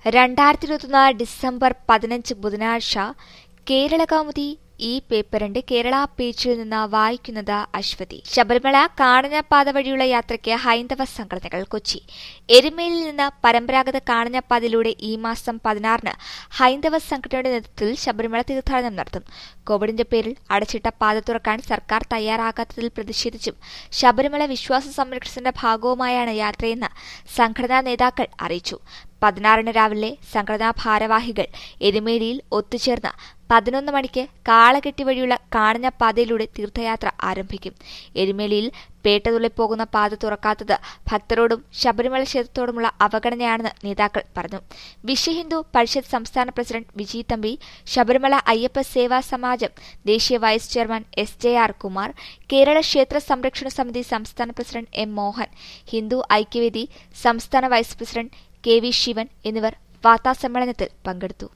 രണ്ടായിരത്തി ഇരുപത്തൊന്ന് ഡിസംബർ പതിനഞ്ച് ബുധനാഴ്ച കേരളകൗമുദി ഈ പേപ്പറിന്റെ കേരള പേജിൽ നിന്ന് വായിക്കുന്നത് അശ്വതി ശബരിമല കാണഞ്ഞപ്പാത വഴിയുള്ള യാത്രയ്ക്ക് ഹൈന്ദവ സംഘടനകൾ കൊച്ചി എരുമേലിൽ നിന്ന് പരമ്പരാഗത കാണഞ്ഞപ്പാതയിലൂടെ ഈ മാസം പതിനാറിന് ഹൈന്ദവ സംഘടനയുടെ നേതൃത്വത്തിൽ ശബരിമല തീർത്ഥാടനം നടത്തും കോവിഡിന്റെ പേരിൽ അടച്ചിട്ട പാത തുറക്കാൻ സർക്കാർ തയ്യാറാകാത്തതിൽ പ്രതിഷേധിച്ചും ശബരിമല വിശ്വാസ സംരക്ഷണത്തിന്റെ ഭാഗവുമായാണ് യാത്രയെന്ന് സംഘടനാ നേതാക്കൾ അറിയിച്ചു പതിനാറിന് രാവിലെ സംഘടനാ ഭാരവാഹികൾ എരുമേലിയിൽ ഒത്തുചേർന്ന് പതിനൊന്ന് മണിക്ക് കാളകെട്ടി വഴിയുള്ള കാണഞ്ഞ പാതയിലൂടെ തീർത്ഥയാത്ര ആരംഭിക്കും എരുമേലിയിൽ പേട്ടതുള്ളി പോകുന്ന പാത തുറക്കാത്തത് ഭക്തരോടും ശബരിമല ക്ഷേത്രത്തോടുമുള്ള അവഗണനയാണെന്ന് നേതാക്കൾ പറഞ്ഞു വിശ്വഹിന്ദു പരിഷത്ത് സംസ്ഥാന പ്രസിഡന്റ് വിജി തമ്പി ശബരിമല അയ്യപ്പ സേവാ സമാജം ദേശീയ vice chairman S J R Kumar Kerala Kshetra Samrakshana Samithi സംസ്ഥാന പ്രസിഡന്റ് എം മോഹൻ ഹിന്ദു ഐക്യവേദി സംസ്ഥാന vice president K V Sivan എന്നിവർ വാർത്താസമ്മേളനത്തിൽ പങ്കെടുത്തു